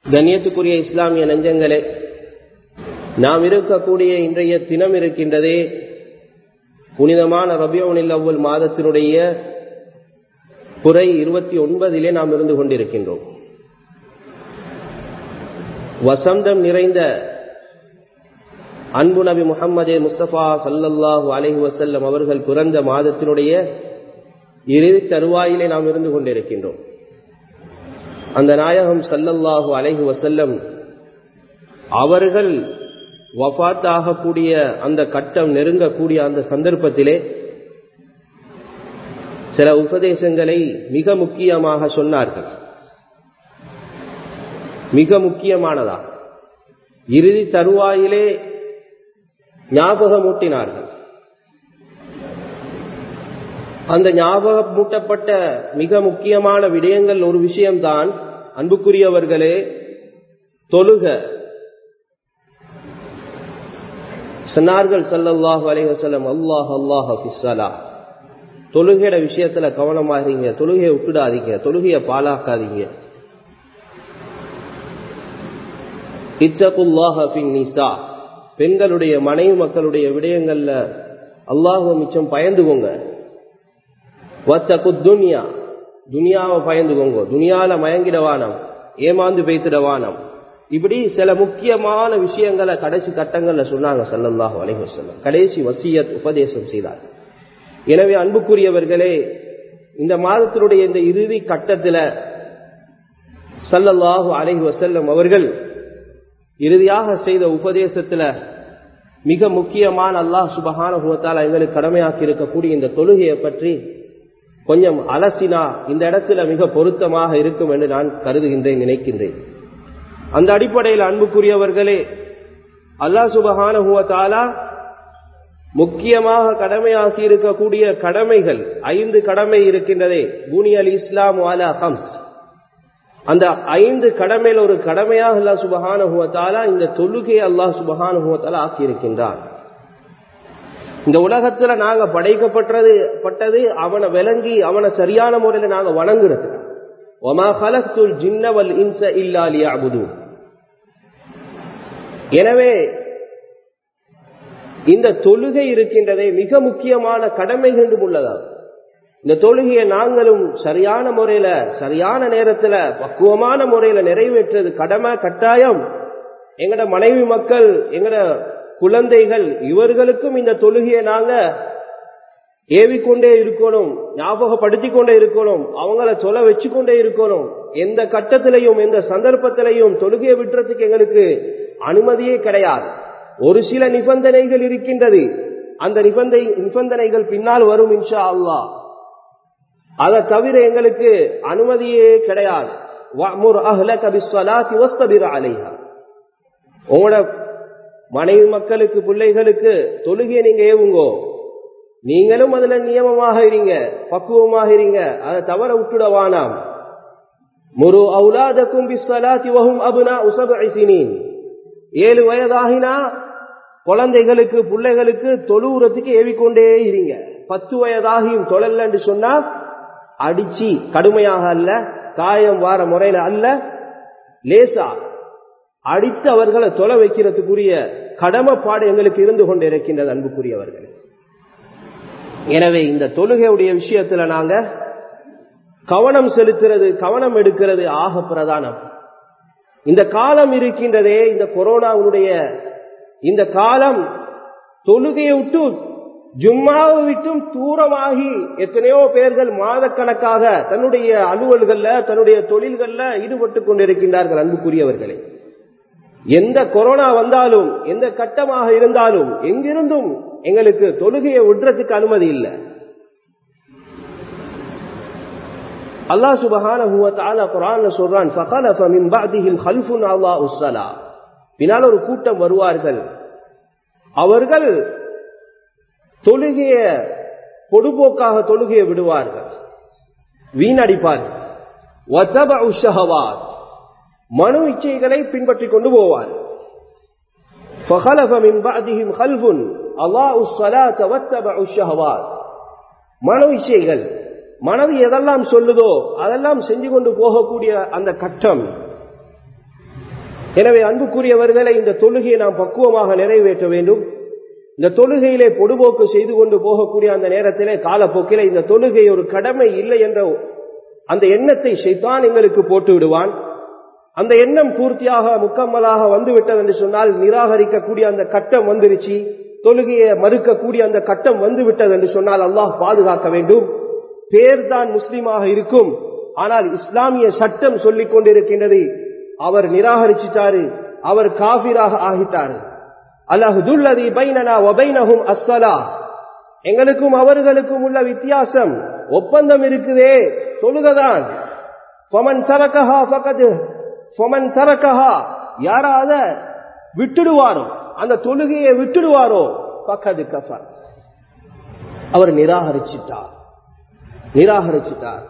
கண்ணியத்துக்குரிய இஸ்லாமிய நெஞ்சங்களே நாம் இருக்கக்கூடிய இன்றைய தினம் இருக்கின்றதே புனிதமான ரபியோனில் அவ்வள் மாதத்தினுடைய புறை இருபத்தி ஒன்பதிலே நாம் இருந்து கொண்டிருக்கின்றோம் வசந்தம் நிறைந்த அன்பு நபி முகமதே முஸ்தபா சல்லல்லாஹு அலஹி வசல்லம் அவர்கள் பிறந்த மாதத்தினுடைய இறுதி தருவாயிலே நாம் இருந்து கொண்டிருக்கின்றோம் அந்த நாயகம் சல்லல்லாஹு அலஹி வசல்லம் அவர்கள் வஃத் ஆகக்கூடிய அந்த கட்டம் நெருங்கக்கூடிய அந்த சந்தர்ப்பத்திலே சில உபதேசங்களை மிக முக்கியமாக சொன்னார்கள் மிக முக்கியமானதா இறுதி தருவாயிலே ஞாபகமூட்டினார்கள் அந்த ஞாபகமூட்டப்பட்ட மிக முக்கியமான விடயங்கள் ஒரு விஷயம்தான் அன்புக்குரியவர்களே தொழுக சொன்னார்கள் சல்லல்லாஹு அலைவசல்லம் அல்லாஹ் அல்லாஹ் பிஸ்ஸலா தொழுகையோட விஷயத்துல கவனமாகிறீங்க தொழுகையை விட்டுடாதீங்க தொழுகையை பாலாக்காதீங்க இத்தகுல்லாஹ பின் நிசா பெண்களுடைய மனைவி மக்களுடைய விடயங்கள்ல அல்லாஹுவ மிச்சம் பயந்துகோங்க வத்தகு துனியா துனியாவை பயந்துகோங்க துனியால மயங்கிடவானம் ஏமாந்து பேத்திடவானம் இப்படி சில முக்கியமான விஷயங்களை கடைசி கட்டங்கள்ல சொன்னாங்க சல்லல்லாஹு அலைஹி வஸல்லம் கடைசி வசியத் உபதேசம் செய்தார் எனவே அன்புக்குரியவர்களே இந்த மாதத்தினுடைய இந்த இறுதி கட்டத்துல சல்லல்லாஹு அலைஹி வஸல்லம் அவர்கள் இறுதியாக செய்த உபதேசத்துல மிக முக்கியமான அல்லாஹ் சுபகான எங்களுக்கு கடமையாக்கி இருக்கக்கூடிய இந்த தொழுகையை பற்றி கொஞ்சம் அலசினா இந்த இடத்துல மிக பொருத்தமாக இருக்கும் என்று நான் கருதுகின்றேன் நினைக்கின்றேன் அந்த அடிப்படையில் அன்புக்குரியவர்களே அல்லா சுபகான முக்கியமாக கடமையாக்கி இருக்கக்கூடிய கடமைகள் ஐந்து கடமை இருக்கின்றதே பூனியல் இஸ்லாம் வாலா ஹம்ஸ் அந்த ஐந்து கடமையில் ஒரு கடமையாக அல்லா சுபகானுவத்தாலா இந்த தொழுகையை அல்லாஹ் சுபகானுவத்தாலா ஆக்கி இருக்கின்றான் இந்த உலகத்துல நாங்க படைக்கப்பட்டது பட்டது அவனை விளங்கி அவனை சரியான முறையில் நாங்க வணங்குறது ஒமா ஹலத்துல் ஜின்னவல் இன்ச இல்லாலி அபுது எனவே இந்த தொழுகை இருக்கின்றதே மிக முக்கியமான கடமை கண்டும் உள்ளதாகும் இந்த தொழுகையை நாங்களும் சரியான முறையில சரியான நேரத்துல பக்குவமான முறையில நிறைவேற்றது கடமை கட்டாயம் எங்கட மனைவி மக்கள் எங்கட குழந்தைகள் இவர்களுக்கும் இந்த தொழுகையை நாங்க ஏவிக்கொண்டே இருக்கணும் ஞாபகப்படுத்திக் கொண்டே இருக்கணும் அவங்கள சொல்ல வச்சு கொண்டே இருக்கணும் எந்த கட்டத்திலையும் எந்த சந்தர்ப்பத்திலையும் தொழுகையை விட்டுறதுக்கு எங்களுக்கு அனுமதியே கிடையாது ஒரு சில நிபந்தனைகள் இருக்கின்றது அந்த நிபந்தை நிபந்தனைகள் பின்னால் வரும் இன்ஷா அல்லா அதை தவிர எங்களுக்கு அனுமதியே கிடையாது உங்களோட மனைவி மக்களுக்கு பிள்ளைகளுக்கு தொழுகையை நீங்க ஏவுங்கோ நீங்களும் அதுல நியமமாக இருங்க பக்குவமாக இருங்க அதை தவற விட்டுடவானாம் முரு அவுலாதக்கும் பிஸ்வலாத்தி வகும் அபுனா உசபினீன் ஏழு வயதாகினா குழந்தைகளுக்கு பிள்ளைகளுக்கு தொழுவுறதுக்கு ஏவிக்கொண்டே இருங்க பத்து வயதாகியும் தொழல் என்று சொன்னா அடிச்சு கடுமையாக அல்ல காயம் வார முறையில அல்ல லேசா அடித்து அவர்களை தொலை வைக்கிறதுக்குரிய கடமைப்பாடு எங்களுக்கு இருந்து கொண்டு இருக்கின்றது அன்புக்குரியவர்கள் எனவே இந்த தொழுகையுடைய விஷயத்துல நாங்க கவனம் செலுத்துறது கவனம் எடுக்கிறது ஆக பிரதானம் இந்த காலம் இருக்கின்றதே இந்த கொரோனாவுடைய இந்த காலம் தொழுகையை விட்டு ஜும்மாவை விட்டும் தூரமாகி எத்தனையோ பேர்கள் மாதக்கணக்காக தன்னுடைய அலுவல்கள்ல தன்னுடைய தொழில்கள்ல ஈடுபட்டு கொண்டிருக்கின்றார்கள் அன்புக்குரியவர்களே எந்த கொரோனா வந்தாலும் எந்த கட்டமாக இருந்தாலும் எங்கிருந்தும் எங்களுக்கு தொழுகையை விடுறதுக்கு அனுமதி இல்லை அல்லா சுபஹான குரான் சொல்றான் பின்னால் ஒரு கூட்டம் வருவார்கள் அவர்கள் தொழுகைய பொடுபோக்காக தொழுகையை விடுவார்கள் வீணடிப்பார்கள் மனு இச்சைகளை பின்பற்றி கொண்டு போவார் فخلف من بعدهم خلف أضاءوا الصلاة واتبعوا الشهوات மனு இச்சைகள் மனது எதெல்லாம் சொல்லுதோ அதெல்லாம் செஞ்சு கொண்டு போகக்கூடிய அந்த கட்டம் எனவே அன்புக்குரியவர்களை இந்த தொழுகையை நாம் பக்குவமாக நிறைவேற்ற வேண்டும் இந்த தொழுகையிலே பொடுபோக்கு செய்து கொண்டு போகக்கூடிய அந்த நேரத்திலே காலப்போக்கிலே இந்த தொழுகை ஒரு கடமை இல்லை என்ற அந்த எண்ணத்தை செய்தான் எங்களுக்கு போட்டு விடுவான் அந்த எண்ணம் பூர்த்தியாக முக்கம்மலாக வந்துவிட்டது என்று சொன்னால் நிராகரிக்கக்கூடிய அந்த கட்டம் வந்துருச்சு தொழுகையை மறுக்கக்கூடிய அந்த கட்டம் வந்து விட்டது என்று சொன்னால் அல்லாஹ் பாதுகாக்க வேண்டும் பேர் தான் முஸ்லீமாக இருக்கும் ஆனால் இஸ்லாமிய சட்டம் சொல்லிக் கொண்டிருக்கின்றது அவர் நிராகரிச்சிட்டாரு அவர் காபிராக ஆகிட்டாரு அல்லாஹுல்லதி பைனனா ஒபைனஹும் அஸ்ஸலா எங்களுக்கும் அவர்களுக்கும் உள்ள வித்தியாசம் ஒப்பந்தம் இருக்குதே தொழுகதான் ஃபமன் தரக்கஹா பக்கத்து ஃபமன் தரக்கஹா யாராத விட்டுடுவாரோ அந்த தொழுகையை விட்டுடுவாரோ பக்கது கஃபர் அவர் நிராகரிச்சிட்டார் நிராகரிச்சிட்டார்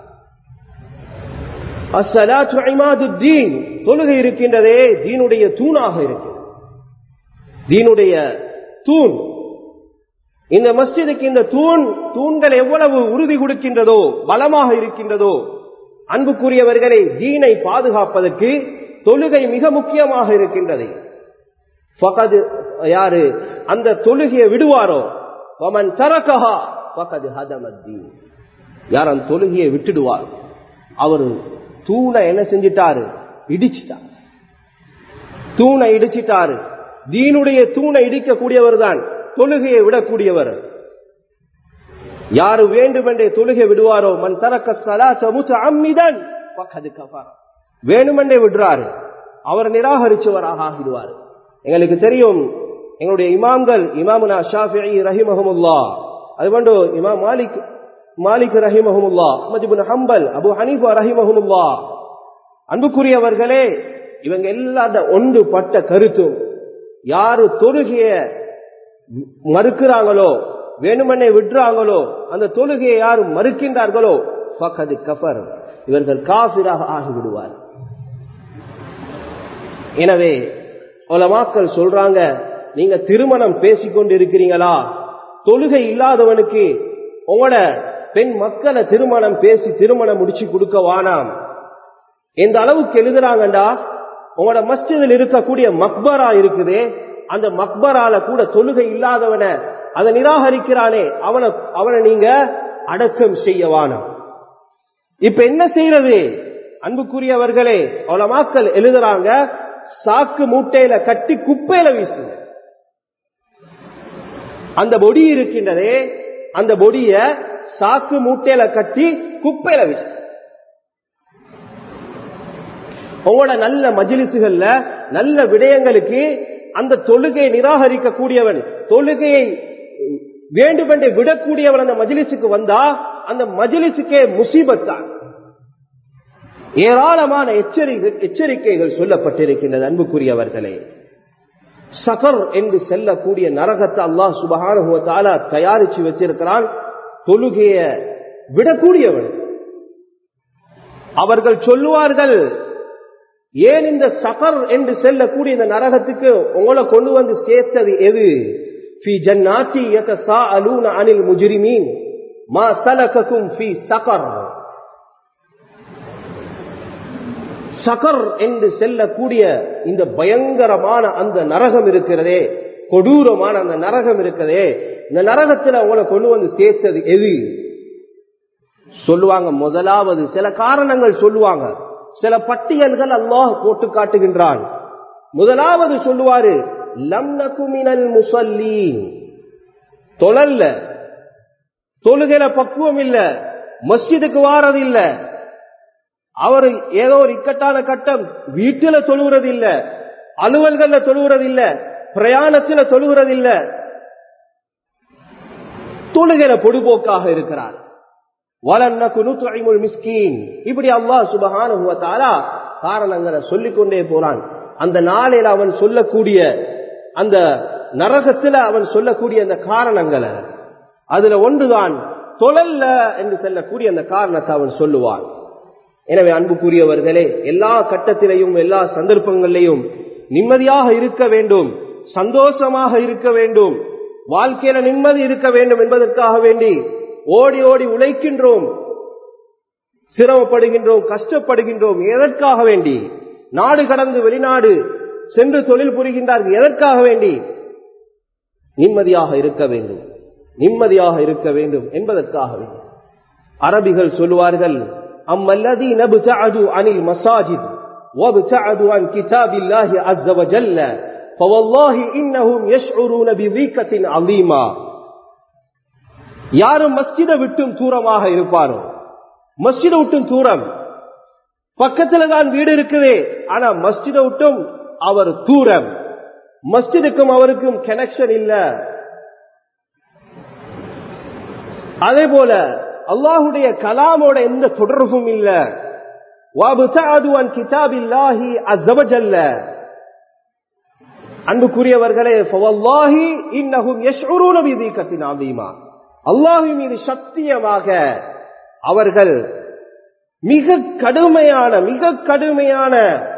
அஸ்ஸலாத்து இமாதுத்தீன் தொழுகை இருக்கின்றதே தீனுடைய தூணாக இருக்கிறது தீனுடைய தூண் இந்த மஸ்ஜிதுக்கு இந்த தூண் தூண்கள் எவ்வளவு உறுதி கொடுக்கின்றதோ பலமாக இருக்கின்றதோ அன்புக்குரியவர்களை தீனை பாதுகாப்பதற்கு தொழுகை மிக முக்கியமாக இருக்கின்றது ஃபகது யாரு அந்த தொழுகையை விடுவாரோ வமன் தரக்கஹா ஃபகது ஹதமத்தீன் யார் அந்த தொழுகையை விட்டுடுவார் அவர் தூணை என்ன செஞ்சிட்டாரு இடிச்சிட்டார் தூணை இடிச்சிட்டாரு தீனுடைய தூணை இடிக்கக்கூடியவர் தான் தொழுகையை விடக்கூடியவர் யாரு வேண்டுமென்றே தொழுகை விடுவாரோ மண் தரக்க சலாச முத்து அம்மிதன் பக்கது கஃபர் வேணுமென்றே விடுறாரு அவர் நிராகரிச்சவராக ஆகிடுவார் எங்களுக்கு தெரியும் எங்களுடைய இமாம்கள் இமாமுனா ஷாஃபி ரஹிமஹமுல்லா அது கொண்டு இமாம் மாலிக் மாலிக் ரஹிமஹமுல்லா மஜிபுன் ஹம்பல் அபு ஹனீஃபா ரஹிமஹமுல்லா அன்புக்குரியவர்களே இவங்க எல்லாத்த ஒன்று பட்ட கருத்தும் யாரு தொழுகைய மறுக்கிறாங்களோ வேணுமனே விடுறாங்களோ அந்த தொழுகையை யாரு மறுக்கின்றார்களோ பக்கது கஃபர் இவர்கள் காபிராக ஆகிவிடுவார் எனவே உலமாக்கள் சொல்றாங்க நீங்க திருமணம் பேசிக்கொண்டு இருக்கிறீங்களா தொழுகை இல்லாதவனுக்கு உங்களோட பெண் மக்களை திருமணம் பேசி திருமணம் முடிச்சு கொடுக்க வானாம் எந்த அளவுக்கு எழுதுறாங்கண்டா உங்களோட மஸ்ஜிதில் இருக்கக்கூடிய மக்பரா இருக்குதே அந்த மக்பரால கூட தொழுகை இல்லாதவன அதை நிராகரிக்கிறானே அவனை அவனை நீங்க அடக்கம் செய்யவானாம் இப்ப என்ன செய்யறது அன்புக்குரியவர்களே அவளமாக்கள் எழுதுறாங்க சாக்கு மூட்டையில கட்டி குப்பையில வீசுங்க அந்த பொடி இருக்கின்றதே அந்த பொடிய சாக்கு மூட்டையில கட்டி குப்பையில வீசு உங்களோட நல்ல மஜிலிசுகள்ல நல்ல விடயங்களுக்கு அந்த தொழுகையை நிராகரிக்க கூடியவன் தொழுகையை வேண்டுமென்றே விடக்கூடியவன் அந்த மஜிலிசுக்கு வந்தா அந்த மஜிலிசுக்கே முசீபத்தான் ஏராளமான எச்சரிக்கை எச்சரிக்கைகள் சொல்லப்பட்டிருக்கின்றது அன்புக்குரியவர்களே சகர் என்று செல்லக்கூடிய நரகத்தை அல்லாஹ் சுபகானுவத்தால தயாரிச்சு வச்சிருக்கிறான் தொழுகைய விடக்கூடியவன் அவர்கள் சொல்லுவார்கள் ஏன் இந்த சகர் என்று செல்லக்கூடிய இந்த நரகத்துக்கு உங்களை கொண்டு வந்து சேர்த்தது எது في جنات يتساءلون عن المجرمين ما سلككم في سقر சகர் என்று செல்லக்கூடிய இந்த பயங்கரமான அந்த நரகம் இருக்கிறதே கொடூரமான அந்த நரகம் இருக்கிறதே இந்த நரகத்தில் உங்களை கொண்டு வந்து சேர்த்தது எது சொல்லுவாங்க முதலாவது சில காரணங்கள் சொல்லுவாங்க சில பட்டியல்கள் அல்லாஹ் போட்டு காட்டுகின்றான் முதலாவது சொல்லுவாரு லம்னகுமினல் முசல்லி தொழல்ல தொழுகையில பக்குவம் இல்ல மஸ்ஜிதுக்கு வாரது இல்ல அவர் ஏதோ ஒரு இக்கட்டான கட்டம் வீட்டுல தொழுகிறது இல்ல அலுவல்கள்ல தொழுகிறது இல்ல பிரயாணத்துல தொழுகிறது இல்ல தொழுகையில பொடுபோக்காக இருக்கிறார் மிஸ்கீன் இப்படி அல்லாஹ் சுபகான காரணங்களை சொல்லிக் கொண்டே போறான் அந்த நாளில் அவன் சொல்லக்கூடிய அந்த நரகத்துல அவன் சொல்லக்கூடிய அந்த காரணங்களை அதுல ஒன்றுதான் தொழல்ல என்று சொல்லக்கூடிய அந்த காரணத்தை அவன் சொல்லுவான் எனவே அன்புக்குரியவர்களே எல்லா கட்டத்திலையும் எல்லா சந்தர்ப்பங்களிலையும் நிம்மதியாக இருக்க வேண்டும் சந்தோஷமாக இருக்க வேண்டும் வாழ்க்கையில நிம்மதி இருக்க வேண்டும் என்பதற்காக வேண்டி ஓடி ஓடி உழைக்கின்றோம் சிரமப்படுகின்றோம் கஷ்டப்படுகின்றோம் எதற்காக வேண்டி நாடு கடந்து வெளிநாடு சென்று தொழில் புரிகின்றார்கள் எதற்காக வேண்டி நிம்மதியாக இருக்க வேண்டும் நிம்மதியாக இருக்க வேண்டும் என்பதற்காக வேண்டும் அரபிகள் சொல்லுவார்கள் அம்மல்லதி நபுதஅது அனில் மசாஜித் وابتعدوا عن كتاب الله عز وجل فوالله إنهم يشعرون بضيقة عظيمة யாரும் மஸ்ஜிதை விட்டும் தூரமாக இருப்பாரோ மஸ்ஜிதை விட்டும் தூரம் பக்கத்துல தான் வீடு இருக்குது ஆனா மஸ்ஜிதை விட்டும் அவர் தூரம் மஸ்ஜிதுக்கும் அவருக்கும் கனெக்ஷன் இல்ல அதே போல அல்லாஹுடைய கலாமோட எந்த தொடர்பும் இல்ல கிதாபில்லாஹி அஸ்ஸவஜல்ல அன்புக்குரியவர்களே ஃபவல்லாஹி இன்னஹும் யஷ்உரூன பிதீகத்தின் அதீமா அல்லாஹு மீது சத்தியமாக அவர்கள் மிக கடுமையான மிக கடுமையான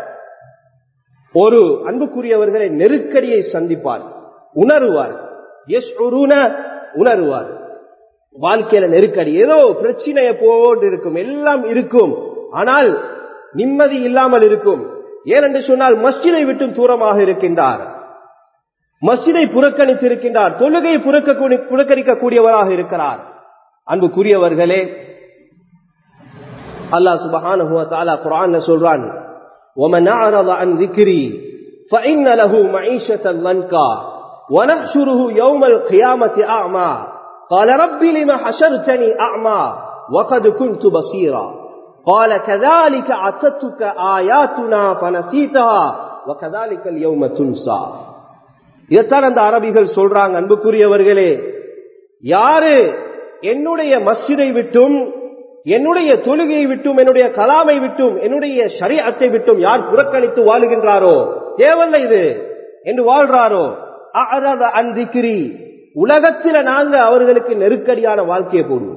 ஒரு அன்புக்குரியவர்களை நெருக்கடியை சந்திப்பார் உணருவார் எஸ் உணருவார் வாழ்க்கையில நெருக்கடி ஏதோ பிரச்சனையை போன்று இருக்கும் எல்லாம் இருக்கும் ஆனால் நிம்மதி இல்லாமல் இருக்கும் ஏனென்று சொன்னால் மஸ்ஜிதை விட்டும் தூரமாக இருக்கின்றார் மஸ்ஜிதை புறக்கணித்து இருக்கின்றார் தொழுகை புறக்கணிக்கக்கூடியவராக இருக்கிறார் அன்புக்குரியவர்களே அல்லாஹ் சுபஹானஹு வ தஆலா குர்ஆன்ல சொல்றான் ومن اعرض عن ذكري فان له معيشه ضنكا ونحشره يوم القيامه اعمى قال رب لما حشرتني اعمى وقد كنت بصيرا قال كذلك اتتك اياتنا فنسيتها وكذلك اليوم تنسى இதைத்தான் அந்த அரபிகள் சொல்றாங்க அன்புக்குரியவர்களே யாரு என்னுடைய மஸ்ஜிதை விட்டும் என்னுடைய தொழுகையை விட்டும் என்னுடைய கலாமை விட்டும் என்னுடைய ஷரியத்தை விட்டும் யார் புறக்கணித்து வாழுகின்றாரோ தேவல்ல இது என்று வாழ்றாரோ அந்திக்கிரி உலகத்தில நாங்க அவர்களுக்கு நெருக்கடியான வாழ்க்கையை போடுவோம்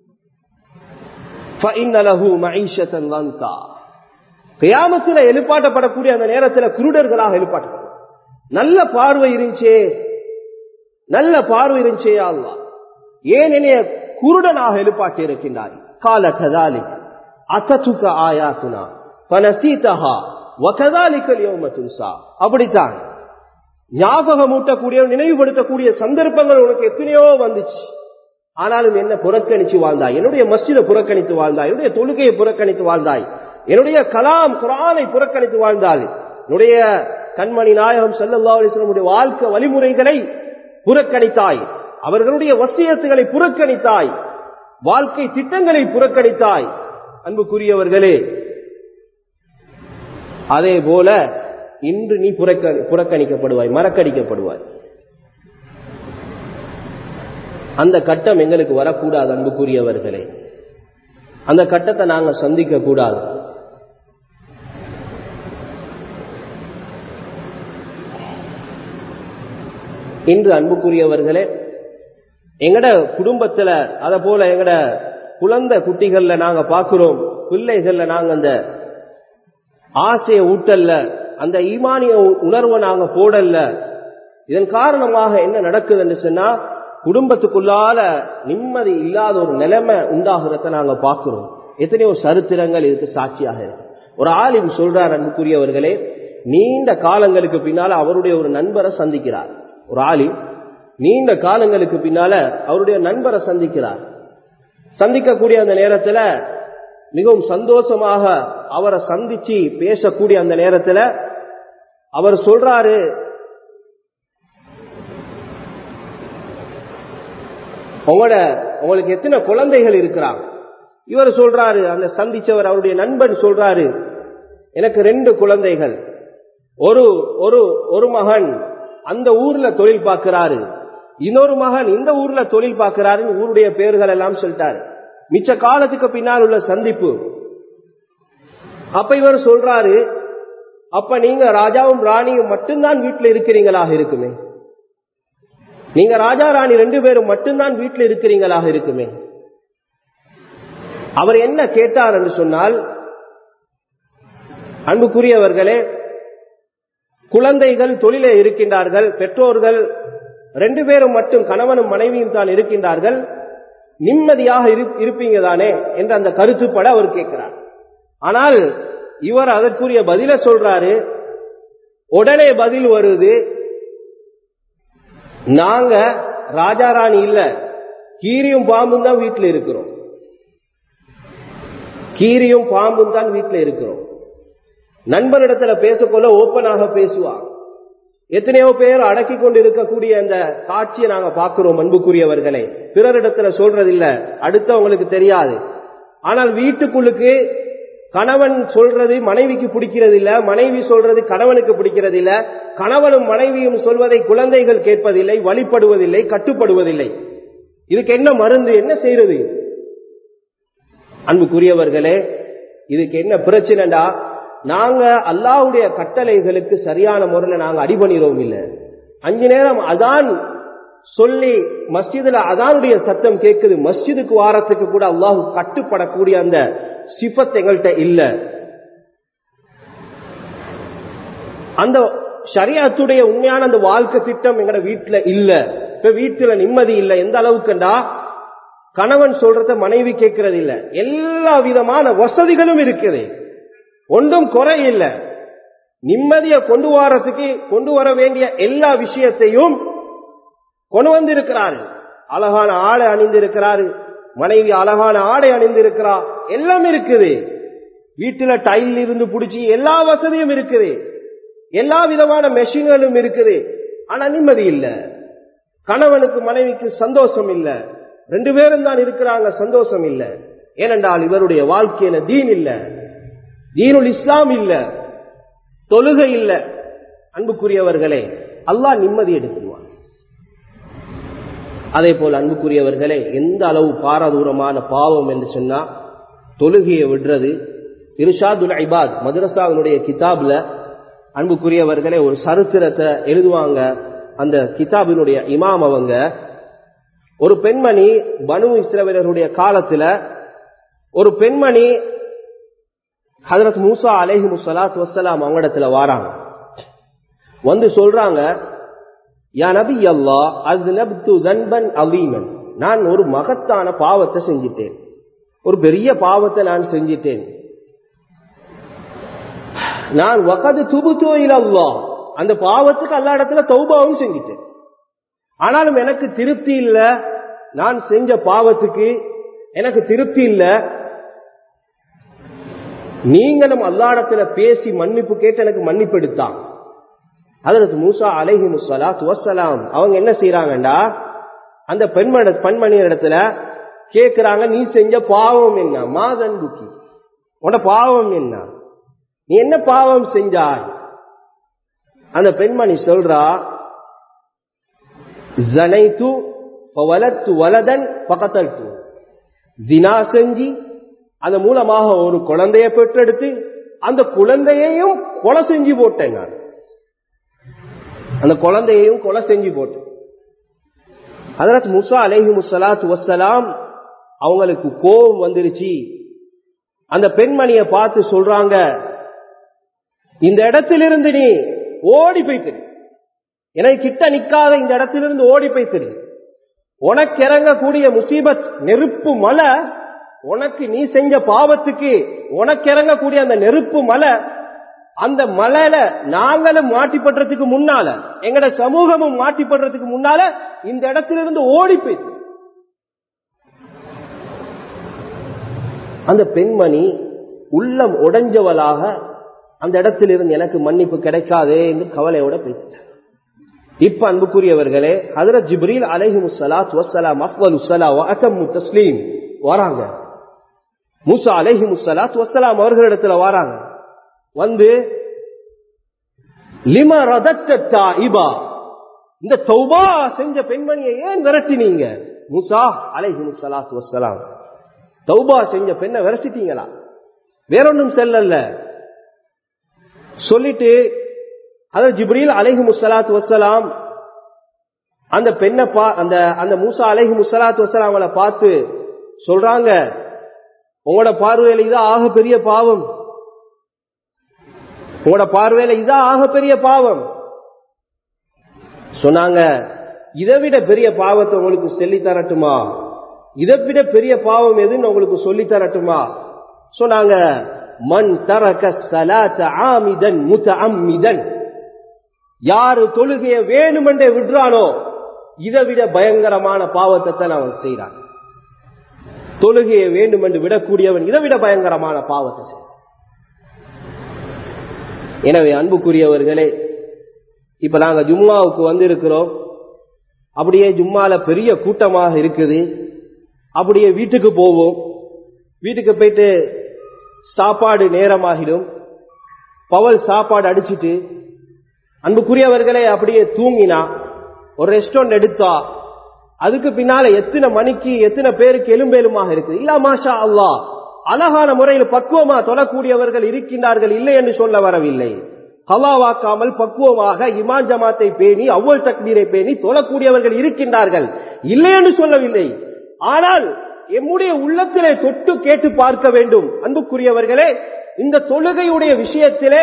கியாமத்தில் எழுப்பாட்டப்படக்கூடிய அந்த நேரத்தில் குருடர்களாக எழுப்பாட்டப்படும் நல்ல பார்வை இருந்துச்சே நல்ல பார்வை இருந்துச்சே அல்லா ஏன் என்னைய குருடனாக எழுப்பாட்டி இருக்கின்றாய் கால கதாலி அத்தத்துக்க ஆயாத்துனா பனசீதஹா வகதாலிக்கல் யௌம துன்சா அப்படித்தான் ஞாபகம் ஊட்டக்கூடிய நினைவுபடுத்தக்கூடிய சந்தர்ப்பங்கள் உனக்கு எத்தனையோ வந்துச்சு ஆனாலும் என்ன புறக்கணிச்சு வாழ்ந்தாய் என்னுடைய மஸ்ஜிதை புறக்கணித்து வாழ்ந்தாய் என்னுடைய தொழுகையை புறக்கணித்து வாழ்ந்தாய் என்னுடைய கலாம் குரானை புறக்கணித்து வாழ்ந்தாள் என்னுடைய கண்மணி நாயகம் செல்லல்லா அலிஸ்லமுடைய வாழ்க்கை வழிமுறைகளை புறக்கணித்தாய் அவர்களுடைய வசியத்துகளை புறக்கணித்தாய் வாழ்க்கை திட்டங்களை புறக்கணித்தாய் அன்புக்குரியவர்களே அதே போல இன்று நீ புறக்கணிக்கப்படுவாய் மறக்கடிக்கப்படுவாய் அந்த கட்டம் எங்களுக்கு வரக்கூடாது அன்புக்குரியவர்களே அந்த கட்டத்தை நாங்க சந்திக்க கூடாது இன்று அன்புக்குரியவர்களே எங்கட குடும்பத்துல அத போல எங்கட குழந்தை குட்டிகள்ல நாங்க பாக்குறோம் பிள்ளைகள்ல நாங்க அந்த ஆசையை ஊட்டல்ல அந்த ஈமானிய உணர்வை நாங்க போடல இதன் காரணமாக என்ன நடக்குதுன்னு சொன்னா குடும்பத்துக்குள்ளால நிம்மதி இல்லாத ஒரு நிலைமை உண்டாகிறத நாங்க பாக்குறோம் எத்தனையோ சரித்திரங்கள் இதுக்கு சாட்சியாக இருக்கு ஒரு ஆலிம் சொல்றார் அன்புக்குரியவர்களே நீண்ட காலங்களுக்கு பின்னால அவருடைய ஒரு நண்பரை சந்திக்கிறார் ஒரு ஆலிம் நீண்ட காலங்களுக்கு பின்னால அவருடைய நண்பரை சந்திக்கிறார் சந்திக்கக்கூடிய அந்த நேரத்துல மிகவும் சந்தோஷமாக அவரை சந்திச்சு பேசக்கூடிய அந்த நேரத்துல அவர் சொல்றாரு உங்களோட உங்களுக்கு எத்தனை குழந்தைகள் இருக்கிறாங்க இவர் சொல்றாரு அந்த சந்திச்சவர் அவருடைய நண்பன் சொல்றாரு எனக்கு ரெண்டு குழந்தைகள் ஒரு ஒரு ஒரு மகன் அந்த ஊர்ல தொழில் பார்க்கிறாரு இன்னொரு மகன் இந்த ஊர்ல தொழில் பார்க்கிறாரு ஊருடைய பேர்கள் எல்லாம் சொல்லிட்டாரு மிச்ச காலத்துக்கு பின்னால் உள்ள சந்திப்பு அப்ப இவர் சொல்றாரு அப்ப நீங்க ராஜாவும் ராணியும் மட்டும்தான் வீட்டுல இருக்கிறீங்களாக இருக்குமே நீங்க ராஜா ராணி ரெண்டு பேரும் மட்டும்தான் வீட்டில் இருக்கிறீங்களாக இருக்குமே அவர் என்ன கேட்டார் என்று சொன்னால் அன்புக்குரியவர்களே குழந்தைகள் தொழிலே இருக்கின்றார்கள் பெற்றோர்கள் ரெண்டு பேரும் மட்டும் கணவனும் மனைவியும் தான் இருக்கின்றார்கள் நிம்மதியாக இருப்பீங்க தானே என்ற அந்த கருத்துப்பட அவர் கேட்கிறார் ஆனால் இவர் அதற்குரிய பதில சொல்றாரு உடனே பதில் வருது நாங்க ராஜாராணி இல்ல கீரியும் பாம்பும் தான் வீட்டில் இருக்கிறோம் கீரியும் பாம்பும் தான் வீட்டில் இருக்கிறோம் நண்பனிடத்துல பேசக்கொள்ள ஓப்பனாக பேசுவாங்க எத்தனையோ பேர் அடக்கி கொண்டு இருக்கக்கூடிய அந்த காட்சியை நாங்க பார்க்கிறோம் அன்புக்குரியவர்களை பிறரிடத்துல சொல்றதில்ல அடுத்தவங்களுக்கு தெரியாது ஆனால் வீட்டுக்குள்ளுக்கு கணவன் சொல்றது மனைவிக்கு பிடிக்கிறது இல்ல மனைவி சொல்றது கணவனுக்கு பிடிக்கிறது இல்ல கணவனும் மனைவியும் சொல்வதை குழந்தைகள் கேட்பதில்லை வழிபடுவதில்லை கட்டுப்படுவதில்லை இதுக்கு என்ன மருந்து என்ன செய்யறது அன்புக்குரியவர்களே இதுக்கு என்ன பிரச்சனைடா நாங்க அல்லாவுடைய கட்டளைகளுக்கு சரியான முறையில் நாங்க அடிபணிறோம் இல்லை அஞ்சு நேரம் அதான் சொல்லி மஸ்ஜிதுல அதானுடைய சத்தம் கேட்குது மஸ்ஜிதுக்கு வாரத்துக்கு கூட அல்லாஹு கட்டுப்படக்கூடிய அந்த சிபத் எங்கள்கிட்ட இல்ல அந்த ஷரியாத்துடைய உண்மையான அந்த வாழ்க்கை திட்டம் எங்கட வீட்டுல இல்ல இப்ப வீட்டுல நிம்மதி இல்ல எந்த அளவுக்குண்டா கணவன் சொல்றத மனைவி கேட்கறது இல்ல எல்லா விதமான வசதிகளும் இருக்குது ஒன்றும் குறை இல்ல நிம்மதியை கொண்டு வரத்துக்கு கொண்டு வர வேண்டிய எல்லா விஷயத்தையும் கொண்டு வந்திருக்கிறாரு அழகான ஆடை அணிந்திருக்கிறாரு மனைவி அழகான ஆடை அணிந்திருக்கிறா எல்லாம் இருக்குது வீட்டுல டைல் இருந்து பிடிச்சி எல்லா வசதியும் இருக்குது எல்லா விதமான மெஷின்களும் இருக்குது ஆனா நிம்மதி இல்ல கணவனுக்கு மனைவிக்கு சந்தோஷம் இல்ல ரெண்டு பேரும் தான் இருக்கிறாங்க சந்தோஷம் இல்ல ஏனென்றால் இவருடைய வாழ்க்கையில தீன் இல்ல தீனுல் இஸ்லாம் இல்ல தொழுகை இல்ல அன்புக்குரியவர்களே அல்லாஹ் நிம்மதி எடுத்துருவான் அதே போல் அன்புக்குரியவர்களே எந்த அளவு பாரதூரமான பாவம் என்று சொன்னா தொழுகையை விடுறது இருஷாதுல் ஐபாத் மதுரசாவினுடைய கிதாப்ல அன்புக்குரியவர்களே ஒரு சரித்திரத்தை எழுதுவாங்க அந்த கிதாபினுடைய இமாம் அவங்க ஒரு பெண்மணி பனு இஸ்ரவேலருடைய காலத்துல ஒரு பெண்மணி ஹதரத் மூசா அலேஹி முசலாத் வசலாம் அவங்களிடத்துல வாராங்க வந்து சொல்றாங்க யா நபி அல்லா அது நப்து தன்பன் அவீமன் நான் ஒரு மகத்தான பாவத்தை செஞ்சிட்டேன் ஒரு பெரிய பாவத்தை நான் செஞ்சிட்டேன் நான் வகது துபுத்தோ இல்லல்லா அந்த பாவத்துக்கு எல்லா இடத்துல தௌபாவும் செஞ்சிட்டேன் ஆனாலும் எனக்கு திருப்தி இல்ல நான் செஞ்ச பாவத்துக்கு எனக்கு திருப்தி இல்ல நீங்களும் அல்லாடத்துல பேசி மன்னிப்பு கேட்டு எனக்கு மன்னிப்பு எடுத்தான் அதற்கு மூசா அலைஹி முசலாத் வசலாம் அவங்க என்ன செய்யறாங்கடா அந்த பெண்மணி பெண்மணி இடத்துல கேக்குறாங்க நீ செஞ்ச பாவம் என்ன மாதன் புக்கி உன பாவம் என்ன நீ என்ன பாவம் செஞ்சாய் அந்த பெண்மணி சொல்றா ஜனைத்து வலத்து வலதன் பக்கத்தல் தினா செஞ்சு அந்த மூலமாக ஒரு குழந்தைய பெற்றெடுத்து அந்த குழந்தையையும் கொலை செஞ்சு போட்டேன் நான் அந்த குழந்தையையும் கொலை செஞ்சு போட்டேன் அதற்கு முசா அலேஹி முசலாத் வசலாம் அவங்களுக்கு கோபம் வந்துருச்சு அந்த பெண்மணியை பார்த்து சொல்றாங்க இந்த இடத்திலிருந்து நீ ஓடி போய்த்திரு எனக்கு கிட்ட நிக்காத இந்த இடத்திலிருந்து ஓடி போய்த்திரு உனக்கு இறங்கக்கூடிய முசீபத் நெருப்பு மலை உனக்கு நீ செஞ்ச பாவத்துக்கு உனக்கு இறங்கக்கூடிய அந்த நெருப்பு மலை அந்த மலையில நாங்களும் மாட்டிப்படுறதுக்கு முன்னால எங்கட சமூகமும் மாட்டிப்படுறதுக்கு முன்னால இந்த இடத்திலிருந்து ஓடி போயிட்டு அந்த பெண்மணி உள்ளம் உடைஞ்சவளாக அந்த இடத்திலிருந்து எனக்கு மன்னிப்பு கிடைக்காதே என்று கவலையோட போயிட்டார் இப்ப அன்புக்குரியவர்களே ஹதரத் ஜிப்ரீல் அலைஹி முசலாத் வசலாம் அஃவல் உசலா அகமு தஸ்லீம் வராங்க மூசா அலைஹி முசலாத் வசலாம் அவர்களிடத்துல வராங்க வந்து லிம ரதத்தா இபா இந்த தௌபா செஞ்ச பெண்மணியை ஏன் விரட்டினீங்க முசா அலைஹி முசலாத் வசலாம் தௌபா செஞ்ச பெண்ணை விரட்டிட்டீங்களா வேறொன்றும் செல்லல்ல சொல்லிட்டு அதாவது ஜிப்ரீல் அலைஹி முசலாத் வசலாம் அந்த பெண்ணை பா அந்த அந்த மூசா அலைஹி முசலாத் வசலாம் அவங்கள பார்த்து சொல்றாங்க உங்களோட பார்வையில இதான் ஆக பெரிய பாவம் உங்களோட பார்வையில இதான் ஆக பெரிய பாவம் சொன்னாங்க இதை விட பெரிய பாவத்தை உங்களுக்கு சொல்லி தரட்டுமா இதை விட பெரிய பாவம் எதுன்னு உங்களுக்கு சொல்லி தரட்டுமா சொன்னாங்க மண் தரக சலாத்த ஆமிதன் முத அம்மிதன் யாரு தொழுகைய வேணுமென்றே விடுறானோ இதை விட பயங்கரமான பாவத்தை தான் அவன் செய்கிறான் தொழுகையை வேண்டும் என்று விடக்கூடியவன் இதை விட பயங்கரமான பாவத்தை செய்கிறான் எனவே அன்புக்குரியவர்களே இப்ப நாங்க ஜும்மாவுக்கு வந்திருக்கிறோம் அப்படியே ஜும்மால பெரிய கூட்டமாக இருக்குது அப்படியே வீட்டுக்கு போவோம் வீட்டுக்கு போயிட்டு சாப்பாடு நேரமாகிடும் பவல் சாப்பாடு அடிச்சிட்டு அன்புக்குரியவர்களே அப்படியே தூங்கினா ஒரு ரெஸ்டாரண்ட் எடுத்தா அதுக்கு பின்னால எத்தனை மணிக்கு எத்தனை பேருக்கு எலும்பேலுமாக இருக்கு இல்ல மாஷா அல்லா அழகான முறையில் பக்குவமா தொழக்கூடியவர்கள் இருக்கின்றார்கள் இல்லை என்று சொல்ல வரவில்லை ஹலாவாக்காமல் பக்குவமாக இமான் ஜமாத்தை பேணி அவ்வள் தக்பீரை பேணி தொழக்கூடியவர்கள் இருக்கின்றார்கள் இல்லை என்று சொல்லவில்லை ஆனால் எம்முடைய உள்ளத்திலே தொட்டு கேட்டு பார்க்க வேண்டும் அன்புக்குரியவர்களே இந்த தொழுகையுடைய விஷயத்திலே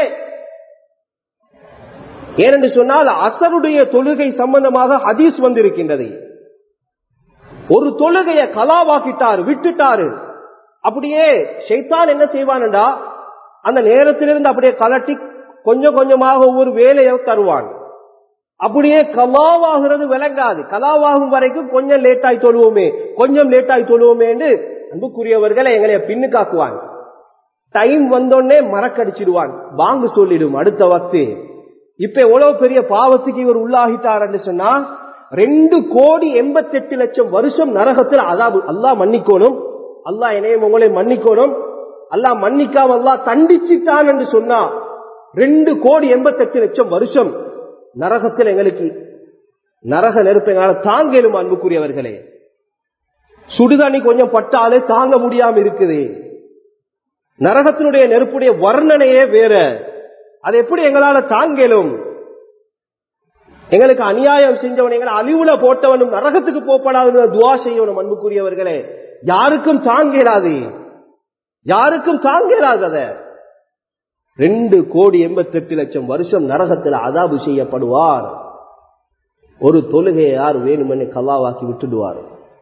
ஏனென்று சொன்னால் அசருடைய தொழுகை சம்பந்தமாக ஹதீஸ் வந்திருக்கின்றது ஒரு தொழுகையை கலாவாக்கிட்டார் விட்டுட்டாரு அப்படியே ஷைத்தான் என்ன செய்வான்டா அந்த நேரத்திலிருந்து அப்படியே கலட்டி கொஞ்சம் கொஞ்சமாக ஒவ்வொரு வேலையை தருவான் அப்படியே கலாவாகிறது விளங்காது கலாவாகும் வரைக்கும் கொஞ்சம் லேட்டாய் தொழுவோமே கொஞ்சம் லேட்டாய் தொழுவோமே என்று அன்புக்குரியவர்களை எங்களை பின்னுக்காக்குவான் டைம் வந்தோடனே மறக்கடிச்சிடுவான் வாங்கு சொல்லிடும் அடுத்த வக்து இப்ப எவ்வளவு பெரிய பாவத்துக்கு இவர் உள்ளாகிட்டார் என்று சொன்னா ரெண்டு கோடி எண்பத்தி எட்டு லட்சம் வருஷம் நரகத்தில் அதாவது அல்லா மன்னிக்கணும் அல்லா என்னையும் உங்களை மன்னிக்கணும் அல்லா மன்னிக்காம அல்லா தண்டிச்சிட்டான் என்று சொன்னா ரெண்டு கோடி எண்பத்தி எட்டு லட்சம் வருஷம் நரகத்தில் எங்களுக்கு நரக நெருப்பை தாங்கலும் அன்புக்குரியவர்களே சுடுதண்ணி கொஞ்சம் பட்டாலே தாங்க முடியாம இருக்குது நரகத்தினுடைய நெருப்புடைய வர்ணனையே வேற அது எப்படி எங்களால தாங்கலும் எங்களுக்கு அநியாயம் செஞ்சவன் எங்களை அழிவுல போட்டவனும் நரகத்துக்கு போப்படாது துவா செய்யணும் அன்புக்குரியவர்களே யாருக்கும் தாங்கலாது யாருக்கும் தாங்கலாது அத ரெண்டு கோடி எண்பத்தி எட்டு லட்சம் வருஷம் நரகத்தில் அதாபு செய்யப்படுவார் ஒரு தொழுகையை யார் வேணுமென்னு கல்லாவாக்கி விட்டுடுவார்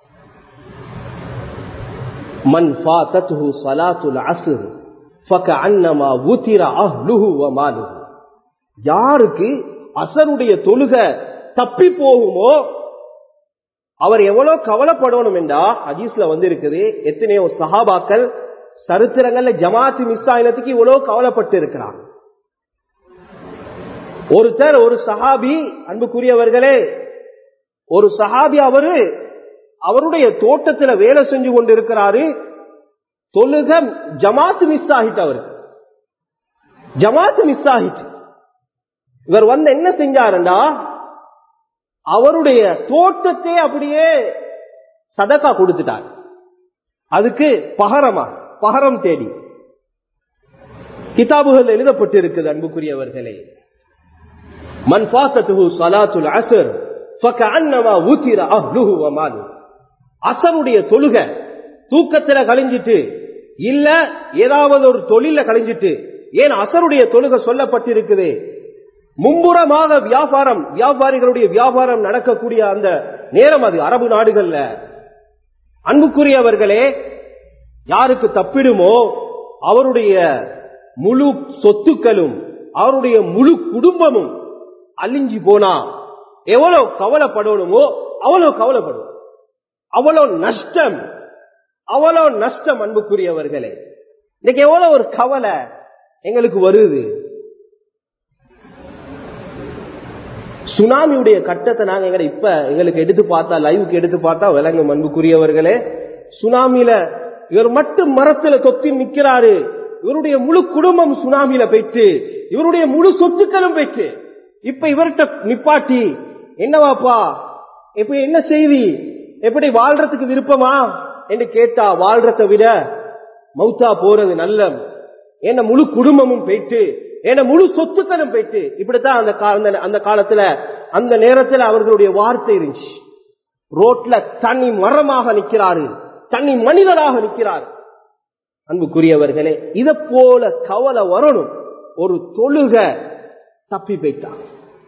மன் ஃபாத்தத்ஹு ஸலாத்துல் அஸ்ர் ஃபகஅன்னமா உதிர அஹ்லுஹு வ மாலுஹு யாருக்கு அசருடைய தொழுக தப்பி போகுமோ அவர் எவ்வளவு கவலைப்படணும் என்றா ஹதீஸ்ல வந்து இருக்குது எத்தனையோ சஹாபாக்கள் சரித்திரங்கள்ல ஜமாத்து மிஸ் ஆயினத்துக்கு இவ்வளவு கவலைப்பட்டு இருக்கிறார் ஒருத்தர் ஒரு சஹாபி அன்புக்குரியவர்களே ஒரு சஹாபி அவரு அவருடைய தோட்டத்துல வேலை செஞ்சு கொண்டு இருக்கிறாரு தொழுக ஜமாத்து மிஸ் ஆகிட்டு அவரு ஜமாத்து மிஸ் ஆகிட்டு இவர் வந்து என்ன செஞ்சாருண்டா அவருடைய தோட்டத்தை அப்படியே சதக்கா கொடுத்துட்டார் அதுக்கு பகரமா பகரம் தேடி கிதாபுகள் எழுதப்பட்டு இருக்குது அன்புக்குரியவர்களே மன் பாசத்துஹு சலாத்துல் அசர் ஃபகஅன்னமா உதிர அஹ்லுஹு வ மாலு அசருடைய தொழுக தூக்கத்துல கழிஞ்சிட்டு இல்ல ஏதாவது ஒரு தொழில கழிஞ்சிட்டு ஏன் அசருடைய தொழுக சொல்லப்பட்டிருக்குது மும்புறமாக வியாபாரம் வியாபாரிகளுடைய வியாபாரம் நடக்கக்கூடிய அந்த நேரம் அது அரபு நாடுகள்ல அன்புக்குரியவர்களே யாருக்கு தப்பிடுமோ அவருடைய முழு சொத்துக்களும் அவருடைய முழு குடும்பமும் அழிஞ்சு போனா எவ்வளவு கவலைப்படணுமோ அவ்வளவு கவலைப்படும் அவ்வளவு நஷ்டம் அவ்வளவு நஷ்டம் அன்புக்குரியவர்களே இன்னைக்கு எவ்வளவு ஒரு கவலை எங்களுக்கு வருது சுனாமியுடைய கட்டத்தை நாங்க எங்களை இப்ப எங்களுக்கு எடுத்து பார்த்தா லைவுக்கு எடுத்து பார்த்தா விளங்கும் அன்புக்குரியவர்களே சுனாமியில இவர் மட்டும் மரத்துல தொத்தி நிக்கிறாரு இவருடைய முழு குடும்பம் சுனாமியில போயிட்டு இவருடைய முழு சொத்துக்களும் போயிட்டு இப்ப இவர்கிட்ட நிப்பாட்டி என்னவாப்பா இப்ப என்ன செய்தி எப்படி வாழ்றதுக்கு விருப்பமா என்று கேட்டா வாழ்றதை விட மௌத்தா போறது நல்ல என்ன முழு குடும்பமும் போயிட்டு ஏன்னா முழு சொத்துக்களும் போயிட்டு இப்படித்தான் அந்த கா- அந்த காலத்துல அந்த நேரத்துல அவர்களுடைய வார்த்தை இருந்துச்சு ரோட்ல தனி மரமாக நிக்கிறாரு தனி மனிதராக நிக்கிறார் அன்புக்குரியவர்களே இத போல கவலை வரணும் ஒரு தொழுக தப்பி போயிட்டான்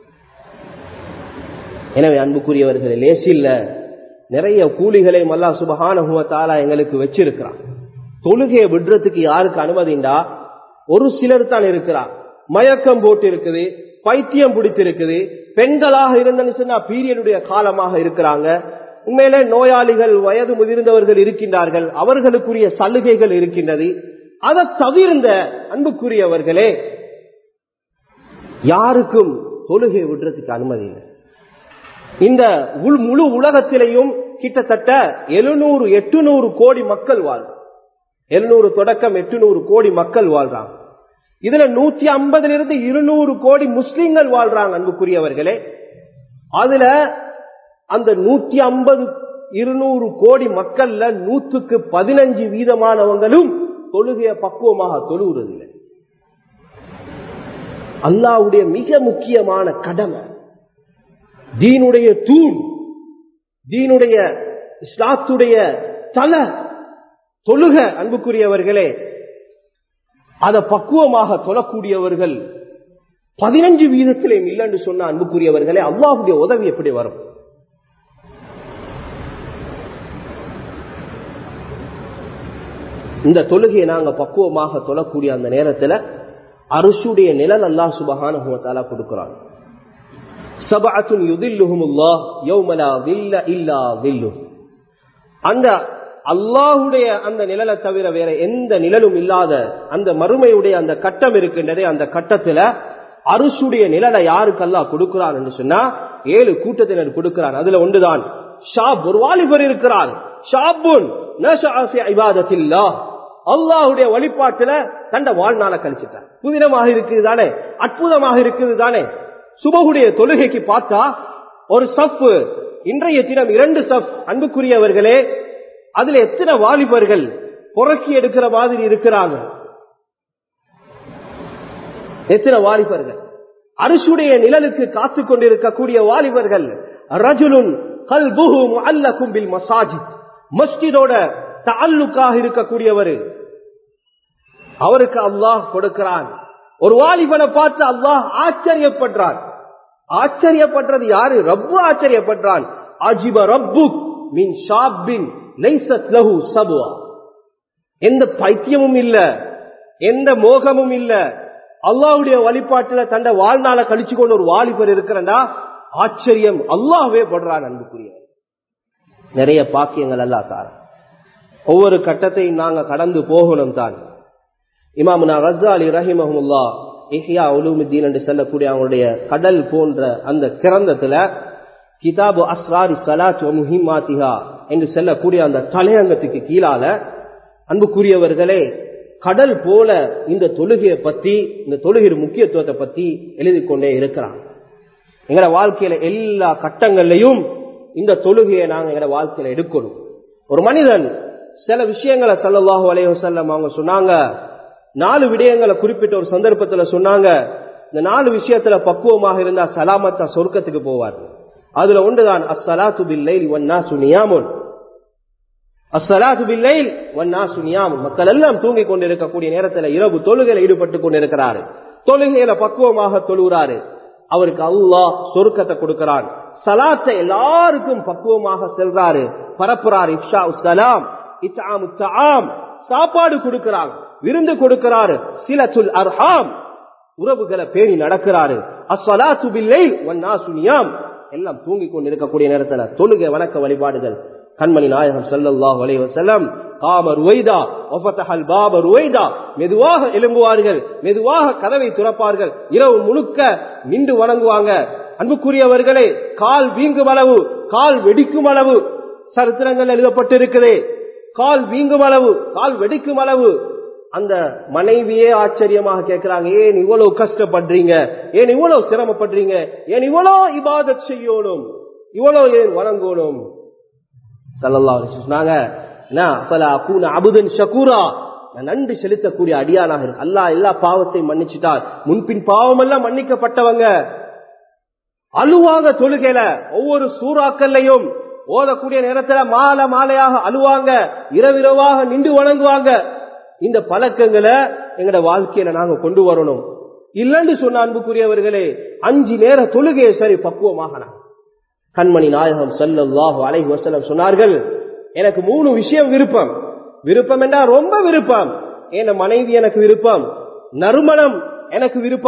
எனவே அன்புக்குரியவர்களே லேசில்ல நிறைய கூலிகளை மல்லா சுபஹானுவத்தாலா எங்களுக்கு வச்சிருக்கிறான் தொழுகையை விடுறதுக்கு யாருக்கு அனுமதிண்டா ஒரு சிலர் தான் இருக்கிறார் மயக்கம் போட்டு இருக்குது பைத்தியம் பிடித்திருக்குது பெண்களாக இருந்தன்னு சொன்னா பீரியடுடைய காலமாக இருக்கிறாங்க உண்மையிலே நோயாளிகள் வயது முதிர்ந்தவர்கள் இருக்கின்றார்கள் அவர்களுக்குரிய சலுகைகள் இருக்கின்றது அதை தவிர்ந்த அன்புக்குரியவர்களே யாருக்கும் தொழுகை விடுறதுக்கு அனுமதி இல்லை இந்த உள் முழு உலகத்திலையும் கிட்டத்தட்ட எழுநூறு எட்டுநூறு கோடி மக்கள் வாழ்றாங்க எழுநூறு தொடக்கம் எட்டுநூறு கோடி மக்கள் வாழ்றாங்க இதுல நூத்தி ஐம்பதுல இருந்து இருநூறு கோடி முஸ்லிம்கள் வாழ்றாங்க அன்புக்குரியவர்களே அதுல அந்த நூத்தி ஐம்பது இருநூறு கோடி மக்கள்ல நூற்றுக்கு பதினஞ்சு வீதமானவங்களும் தொழுகைய பக்குவமாக தொழுகிறதில்லை அல்லாவுடைய மிக முக்கியமான கடமை தீனுடைய தூண் தீனுடைய இஸ்லாத்துடைய தலை தொழுக அன்புக்குரியவர்களே அதை பக்குவமாக தொழக்கூடியவர்கள் பதினஞ்சு வீதத்திலே இல்லைன்னு சொன்ன அன்புக்குரியவர்களே அல்லாஹுடைய உதவி எப்படி வரும் இந்த தொழுகையை நாங்க பக்குவமாக தொழக்கூடிய அந்த நேரத்துல அரிசுடைய நிழல் அல்லாஹ் சுபஹான கொடுக்கிறான் சபாத்துன் யுதில்லுஹுமுல்லா யௌமலா வில்ல இல்லா வில்லு அந்த அல்லாஹுடைய அந்த நிழலை தவிர வேற எந்த நிழலும் இல்லாத அந்த மறுமையுடைய அந்த கட்டம் இருக்கின்றதே அந்த கட்டத்துல அரிசுடைய நிழலை யாருக்கு அல்லாஹ் கொடுக்கிறான் என்று சொன்னா ஏழு கூட்டத்தினர் கொடுக்கிறான் அதுல ஒன்றுதான் ஷாப் ஒரு வாலிபர் இருக்கிறார் ஷாபுன் இபாதத்தில்லா அல்லாஹுடைய வழிபாட்டுல தண்ட வாழ்நாள கழிச்சுட்டார் புதினமாக இருக்குது தானே அற்புதமாக இருக்குது தானே சுபகுடைய தொழுகைக்கு பார்த்தா ஒரு சஃப் இன்றைய தினம் இரண்டு சஃப் அன்புக்குரியவர்களே அதுல எத்தனை வாலிபர்கள் புறக்கி எடுக்கிற மாதிரி இருக்கிறாங்க எத்தனை வாலிபர்கள் அரிசுடைய நிழலுக்கு காத்து கொண்டிருக்கக்கூடிய வாலிபர்கள் ரஜுலுன் கல்புஹு முஅல்லகும் பில் மசாஜித் மஸ்ஜிதோட தஅல்லுக்காக இருக்கக்கூடியவர் அவருக்கு அல்லாஹ் கொடுக்கிறான் ஒரு வாலிபனை பார்த்து அல்லாஹ் ஆச்சரியப்படுறான் ஆச்சரியப்படுறது யாரு ரப்பு ஆச்சரியப்படுறான் அஜிப ரப்பு மின் ஷாபின் லைசத் லஹு சபுவா எந்த பைத்தியமும் இல்ல எந்த மோகமும் இல்ல அல்லாவுடைய வழிபாட்டுல தண்ட வாழ்நாள கழிச்சு கொண்டு ஒரு வாலிபர் இருக்கிறண்டா ஆச்சரியம் அல்லாஹ்வே படுறான் அன்புக்குரிய நிறைய பாக்கியங்கள் அல்லா தார ஒவ்வொரு கட்டத்தையும் நாங்க கடந்து போகணும் தான் இமாமுனா ரஸ்ஸாலி ரஹிமஹமுல்லா இஹ்யா உலூமுத்தீன் என்று சொல்லக்கூடிய அவங்களுடைய கடல் போன்ற அந்த கிரந்தத்துல கிதாபு அஸ்ராரி சலாத் முஹிமாத்திஹா என்று சொல்லக்கூடிய அந்த தலையங்கத்துக்கு கீழால அன்புக்குரியவர்களே கடல் போல இந்த தொழுகையை பத்தி இந்த தொழுகிற முக்கியத்துவத்தை பத்தி எழுதி கொண்டே இருக்கிறான் எங்கட வாழ்க்கையில எல்லா கட்டங்கள்லையும் இந்த தொழுகையை நாங்க எங்கட வாழ்க்கையில எடுக்கணும் ஒரு மனிதன் சில விஷயங்களை சல்லாஹூ அலைய செல்லம் அவங்க சொன்னாங்க நாலு விடயங்களை குறிப்பிட்ட ஒரு சந்தர்ப்பத்துல சொன்னாங்க இந்த நாலு விஷயத்துல பக்குவமாக இருந்தா சலாமத்தா சொர்க்கத்துக்கு போவார் அதுல ஒன்றுதான் அஸ்ஸலாத்து பில்லைல் வன்னா சுனியாமுன் அஸ்ஸலாத்து பில்லைல் வன்னா சுனியாமுன் மக்கள் எல்லாம் தூங்கிக் கொண்டிருக்கக்கூடிய நேரத்துல இரவு தொழுகையில ஈடுபட்டு கொண்டிருக்கிறாரு தொழுகையில பக்குவமாக தொழுகிறாரு அவருக்கு அல்லாஹ் சொருக்கத்தை கொடுக்கிறான் சலாத்தை எல்லாருக்கும் பக்குவமாக செல்றாரு பரப்புறார் இப்ஷா சலாம் இத்தாமு தாம் சாப்பாடு கொடுக்கிறாங்க விருந்து கொடுக்கிறாரு சிலத்துல் அர்ஹாம் உறவுகளை பேணி நடக்கிறாரு அஸ்வலாத்து பில்லை வன்னா சுனியாம் எல்லாம் தூங்கிக் கொண்டு இருக்கக்கூடிய நேரத்துல தொழுகை வணக்க வழிபாடுகள் கண்மணி நாயகம் சல்லல்லாஹு அலைஹி வஸல்லம் காம ருவைதா ஒஃபத்தஹல் பாப ருவைதா மெதுவாக எழும்புவார்கள் மெதுவாக கதவை துறப்பார்கள் இரவு முழுக்க நின்று வணங்குவாங்க அன்புக்குரியவர்களே கால் வீங்கும் அளவு கால் வெடிக்கும் அளவு சரித்திரங்கள் எழுதப்பட்டிருக்குது கால் வீங்கும் அளவு கால் வெடிக்கும் அளவு அந்த மனைவியே ஆச்சரியமாக கேட்கிறாங்க ஏன் இவ்வளவு கஷ்டப்படுறீங்க ஏன் இவ்வளவு சிரமப்படுறீங்க ஏன் இவ்வளவு இபாதத் செய்யணும் இவ்வளவு ஏன் வணங்கணும் சல்லல்லா சொன்னாங்க அபுதன் ஷகூரா நன்றி செலுத்தக்கூடிய அடியானாக இருக்கு அல்லா எல்லா பாவத்தையும் மன்னிச்சுட்டார் முன்பின் பாவம் எல்லாம் மன்னிக்கப்பட்டவங்க அழுவாங்க தொழுகையில ஒவ்வொரு சூறாக்கள்லையும் ஓதக்கூடிய நேரத்துல மாலை மாலையாக அழுவாங்க இரவிரவாக நின்று வணங்குவாங்க இந்த பழக்கங்களை எங்கட வாழ்க்கையில நாங்க கொண்டு வரணும் இல்லன்னு சொன்ன அன்புக்குரியவர்களே அஞ்சு நேர தொழுகையை சரி பக்குவமாக கண்மணி நாயகம் சல்லாஹு அலைஹி வசலம் சொன்னார்கள் எனக்கு மூணு விஷயம் விருப்பம் விருப்பம் என்றால் ரொம்ப விருப்பம் என் மனைவி எனக்கு விருப்பம் நறுமணம் எனக்கு விருப்பம்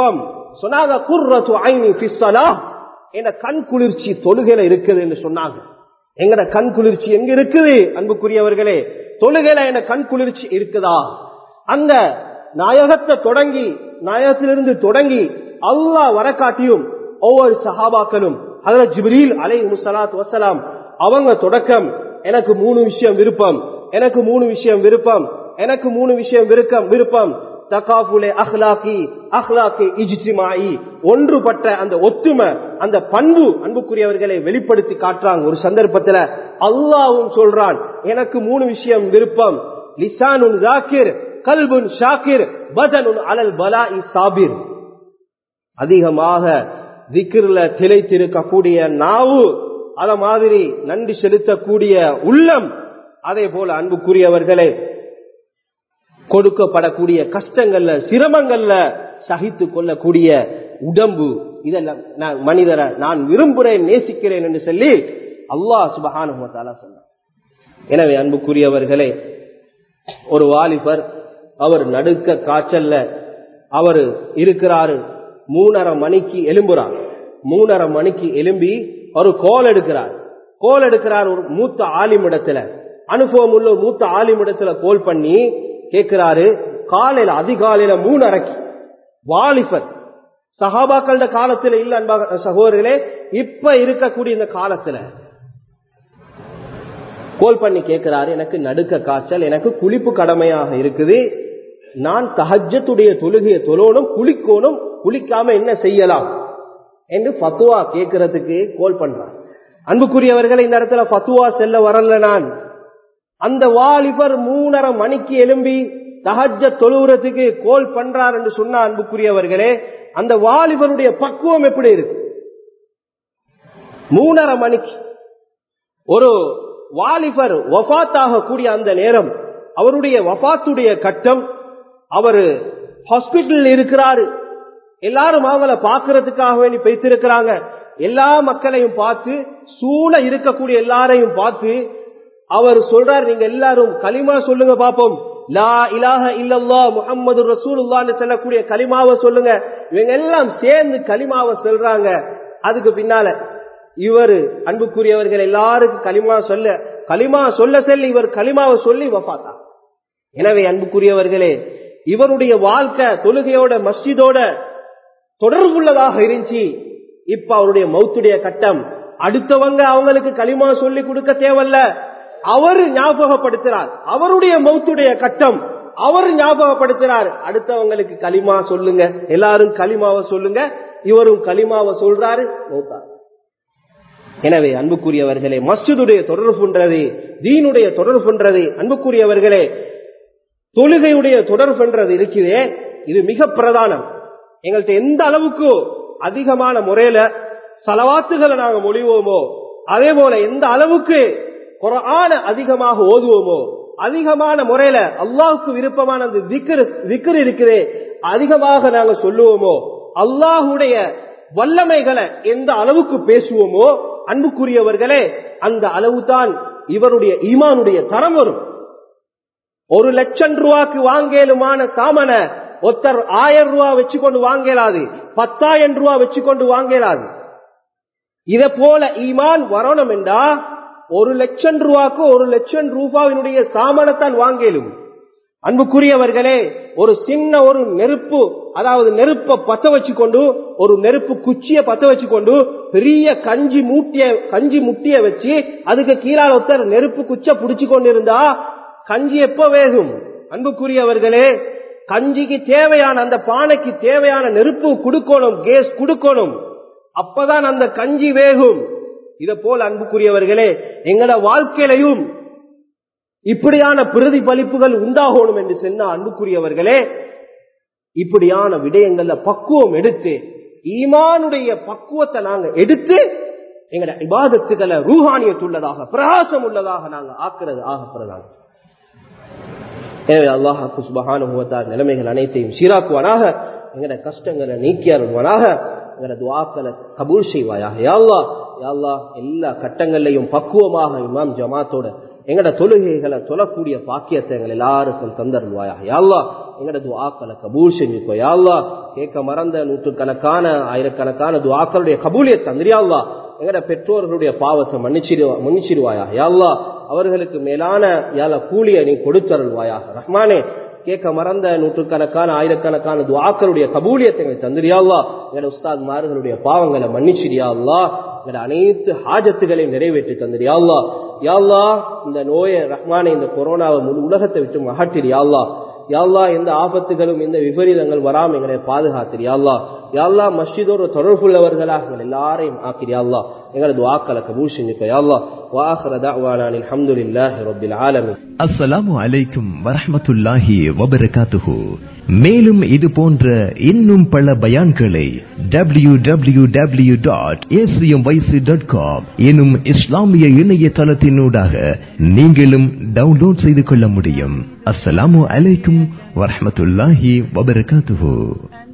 சொன்னாங்க குர்ரத்து ஐனி ஃபிஸ்ஸலா என கண் குளிர்ச்சி தொழுகையில இருக்குது என்று சொன்னாங்க எங்கட கண் குளிர்ச்சி எங்க இருக்குது அன்புக்குரியவர்களே தொழுகையில என கண் குளிர்ச்சி இருக்குதா அந்த நாயகத்தை தொடங்கி நாயகத்திலிருந்து தொடங்கி அல்லாஹ் வரக்காட்டியும் ஒவ்வொரு சஹாபாக்களும் அதுல ஜிப்ரீல் அலை முசலாத் வசலாம் அவங்க தொடக்கம் எனக்கு மூணு விஷயம் விருப்பம் எனக்கு மூணு விஷயம் விருப்பம் எனக்கு மூணு விஷயம் விருப்பம் விருப்பம் தகாஃபுலே அஹ்லாக்கி அஹ்லாக்கி இஜ்திமாயி ஒன்றுபட்ட அந்த ஒத்துமை அந்த பண்பு அன்புக்குரியவர்களை வெளிப்படுத்தி காட்டுறாங்க ஒரு சந்தர்ப்பத்துல அல்லாவும் சொல்றான் எனக்கு மூணு விஷயம் விருப்பம் லிசானுன் ஜாக்கிர் கல்புன் ஷாக்கிர் பதனுன் அலல் பலாஇ சாபிர் அதிகமாக திக்ரில் திளைத்திருக்கக்கூடிய நாவு அத மாதிரி நன்றி செலுத்தக்கூடிய உள்ளம் அதே போல அன்புக்குரியவர்களே கொடுக்கப்படக்கூடிய கஷ்டங்கள்ல சிரமங்கள்ல சகித்து கொள்ளக்கூடிய உடம்பு இதெல்லாம் நான் மனிதரை நான் விரும்புகிறேன் நேசிக்கிறேன் என்று சொல்லி அல்லாஹ் சுபஹானுவத்தாலா சொன்னார் எனவே அன்புக்குரியவர்களே ஒரு வாலிபர் அவர் நடுக்க காய்ச்சல்ல அவர் இருக்கிறாரு மூணரை மணிக்கு எலும்புறார் மூணரை மணிக்கு எலும்பி ஒரு கோல் எடுக்கிறார் கோல் எடுக்கிறார் ஒரு மூத்த ஆலிமிடத்துல அனுபவம் உள்ள ஒரு மூத்த ஆலிமிடத்துல கோல் பண்ணி கேட்கிறாரு காலையில அதிகாலையில மூணு அரைக்கு வாலிபர் சஹாபாக்கள காலத்துல இல்ல அன்பாக சகோதரர்களே இப்ப இருக்கக்கூடிய இந்த காலத்துல கோல் பண்ணி கேட்கிறாரு எனக்கு நடுக்க காய்ச்சல் எனக்கு குளிப்பு கடமையாக இருக்குது நான் தஹஜத்துடைய தொழுகையை தொழணும் குளிக்கணும் குளிக்காம என்ன செய்யலாம் என்று பத்துவா கேட்கறதுக்கு கோல் பண்றான் அன்புக்குரியவர்கள் இந்த இடத்துல பத்துவா செல்ல வரல நான் அந்த வாலிபர் மூணரை மணிக்கு எழும்பி தஹஜ தொழுகிறதுக்கு கோல் பண்றார் என்று சொன்ன அன்புக்குரியவர்களே அந்த வாலிபருடைய பக்குவம் எப்படி இருக்கு மூணரை மணிக்கு ஒரு வாலிபர் வபாத்தாக கூடிய அந்த நேரம் அவருடைய வபாத்துடைய கட்டம் அவர் ஹாஸ்பிட்டல் இருக்கிறாரு எல்லாரும் அவங்கள பாக்குறதுக்காக வேண்டி பேசிருக்கிறாங்க எல்லா மக்களையும் பார்த்து சூழ இருக்கக்கூடிய எல்லாரையும் பார்த்து அவர் சொல்றார் நீங்க எல்லாரும் களிமா சொல்லுங்க பாப்போம் லா இலாஹ இல்லல்லா முகம்மது ரசூலுல்லான்னு சொல்லக்கூடிய களிமாவை சொல்லுங்க இவங்க எல்லாம் சேர்ந்து களிமாவை சொல்றாங்க அதுக்கு பின்னால இவர் அன்புக்குரியவர்கள் எல்லாருக்கும் களிமா சொல்ல களிமா சொல்ல சொல்லி இவர் களிமாவை சொல்லி வப்பாத்தா எனவே அன்புக்குரியவர்களே இவருடைய வாழ்க்கை தொழுகையோட மஸ்ஜிதோட தொடர்புள்ளதாக இருந்துச்சு இப்ப அவருடைய மௌத்துடைய கட்டம் அடுத்தவங்க அவங்களுக்கு களிமா சொல்லி கொடுக்க தேவையில்ல அவர் ஞாபகப்படுத்துறார் அவருடைய மௌத்துடைய கட்டம் அவர் ஞாபகப்படுத்துறார் அடுத்தவங்களுக்கு களிமா சொல்லுங்க எல்லாரும் களிமாவை சொல்லுங்க இவரும் களிமாவை சொல்றாரு மௌத்தார் எனவே அன்புக்குரியவர்களே மஸ்ஜிதுடைய தொடர்புன்றது தீனுடைய தொடர்புன்றது அன்புக்குரியவர்களே தொழுகையுடைய தொடர்புன்றது இருக்குதே இது மிக பிரதானம் எங்கள்கிட்ட எந்த அளவுக்கு அதிகமான முறையில சலவாத்துகளை நாங்க மொழிவோமோ அதே போல எந்த அளவுக்கு குரான அதிகமாக ஓதுவோமோ அதிகமான முறையில அல்லாஹுக்கு விருப்பமான அந்த விக்கர் விக்கர் இருக்குதே அதிகமாக நாங்க சொல்லுவோமோ அல்லாஹுடைய வல்லமைகளை எந்த அளவுக்கு பேசுவோமோ அன்புக்குரியவர்களே அந்த அளவு தான் இவருடைய ஈமானுடைய தரம் வரும் ஒரு லட்சம் ரூபாய்க்கு வாங்கலுமான சாமன ஒருத்தர் ஆயிரம் ரூபாய் வச்சு கொண்டு வாங்கலாது பத்தாயிரம் ரூபாய் வச்சு கொண்டு வாங்கலாது இத போல ஈமான் வரணும் என்றா ஒரு லட்சம் ரூபாய்க்கு ஒரு லட்சம் ரூபாவினுடைய சாமானத்தான் வாங்கலும் அன்புக்குரியவர்களே ஒரு சின்ன ஒரு நெருப்பு அதாவது நெருப்ப பத்த வச்சு கொண்டு ஒரு நெருப்பு குச்சிய பத்த வச்சு கொண்டு பெரிய கஞ்சி மூட்டிய கஞ்சி முட்டிய வச்சு அதுக்கு கீழால ஒருத்தர் நெருப்பு குச்ச புடிச்சு கொண்டு இருந்தா கஞ்சி எப்ப வேகும் அன்புக்குரியவர்களே கஞ்சிக்கு தேவையான அந்த பானைக்கு தேவையான நெருப்பு கொடுக்கணும் கேஸ் கொடுக்கணும் அப்பதான் அந்த கஞ்சி வேகும் இத போல அன்புக்குரியவர்களே எங்கட வாழ்க்கையிலையும் இப்படியான பிரதிபலிப்புகள் உண்டாகணும் என்று சொன்ன அன்புக்குரியவர்களே இப்படியான விடயங்கள்ல பக்குவம் எடுத்து ஈமானுடைய பக்குவத்தை நாங்க எடுத்து எங்கட இபாதத்துக்களை ரூஹானியத்துள்ளதாக பிரகாசம் உள்ளதாக நாங்க ஆக்குறது ஆகப்படுறதாக எனவே அல்லாஹாக்கு சுபகானுபவத்தார் நிலைமைகள் அனைத்தையும் சீராக்குவானாக எங்கட கஷ்டங்களை நீக்கி அருள்வானாக எங்கட துவாக்களை கபூல் செய்வாயாக யாழ்லா யாழ்லா எல்லா கட்டங்கள்லையும் பக்குவமாக இமாம் ஜமாத்தோட எங்கட தொழுகைகளை தொழக்கூடிய பாக்கியத்தை எங்கள் எல்லாருக்கும் தந்தருள்வாயா யாழ்லா எங்கட துவாக்களை கபூல் செஞ்சுக்கோ யாழ்லா கேட்க மறந்த நூற்றுக்கணக்கான ஆயிரக்கணக்கான துவாக்களுடைய கபூலியை தந்திரியாள்லா எங்கட பெற்றோர்களுடைய பாவத்தை மன்னிச்சிடுவா மன்னிச்சிடுவாயா யாழ்லா அவர்களுக்கு மேலான யாழ கூலியை நீ கொடுத்தருள்வாயா ரஹ்மானே கேட்க மறந்த நூற்றுக்கணக்கான ஆயிரக்கணக்கான துவாக்களுடைய கபூலியத்தை எங்களுக்கு தந்திரியாள்லா எங்களோட உஸ்தாத் மார்களுடைய பாவங்களை மன்னிச்சிடியாள்லா எங்களோட அனைத்து ஹாஜத்துகளையும் நிறைவேற்றி தந்திரியாள்லா யாழ்லா இந்த நோயை ரஹ்மானே இந்த கொரோனாவை முழு உலகத்தை விட்டு மகட்டிரியாள்லா யாழ்லா எந்த ஆபத்துகளும் எந்த விபரீதங்கள் வராம எங்களை பாதுகாத்திரியாள்லா யாழ்லா மஸ்ஜிதோட தொடர்புள்ளவர்களாக எங்கள் எல்லாரையும் ஆக்கிரியாள்லா எங்களது வாக்களை கபூல் செஞ்சுக்கோ யாழ்லா வாஹர தஅவானா அல்ஹம்துலில்லாஹி ரப்பில் ஆலமீன் அஸ்ஸலாமு அலைக்கும் வரஹ்மத்துல்லாஹி வபரகாத்துஹு மேலும் இது போன்ற இன்னும் பல பயான்களை W W W dot dot com எனும் இஸ்லாமிய இணையதளத்தினூடாக நீங்களும் டவுன்லோட் செய்து கொள்ள முடியும் அஸ்ஸலாமு அலைக்கும் வரஹ்மத்துல்லாஹி வபரகாத்துஹு